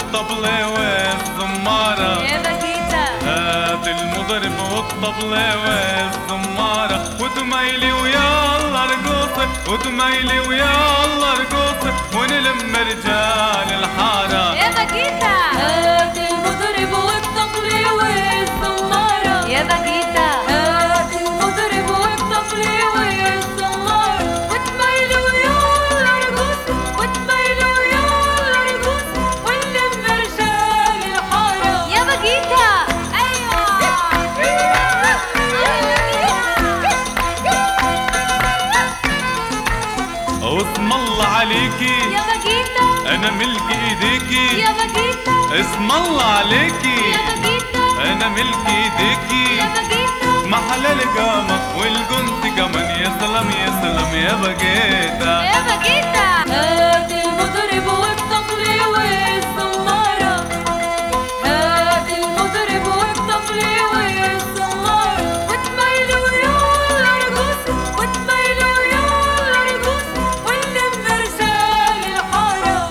والطبلة والزمارة يا بكيتا هات المضرب والطبلة والزمارة وتميلي ويلا رقصي وتميلي ويلا رقصي ونلم رجال الحارة يا بكيتا هات المضرب والطبل والزمارة يا بكيتا هات المضرب والطبل والزمارة وتميلوا ويلا رقص وتميلوا ويلا رقص ونلم رجال الحارة يا بكيتا اسم الله عليكي يا بكيتا انا ملك ايديكي يا بكيتا اسم الله عليكي يا بكيتا انا ملك ايديكي يا بكيتا محل القامة والجنت كمان يا سلام يا سلام يا بقيتا يا بكيتا هات المضرب والطبل والزمارة هات المضرب والطبل والزمارة وتميلوا ويلا رقص وتميلوا ويلا رقص ونلم رجال الحارة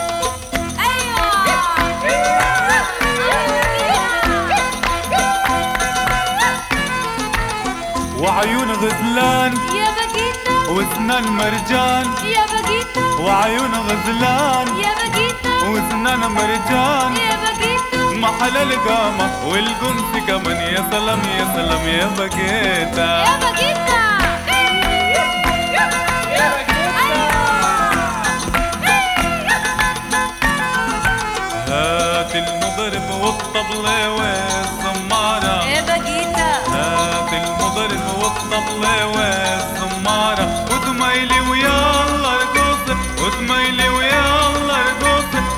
وعيون غزلان يا بكيتا واسنان مرجان يا بكيتا وعيون غزلان يا بكيتا واسنان مرجان يا بكيتا محل القامة والجنت كمان يا سلام يا سلام يا بقيتا يا بكيتا هات المضرب والطبلة والزمارة يا بكيتا هات المضرب والطبلة والزمارة وتميلي ويلا رقصي وتميلي ويلا رقصي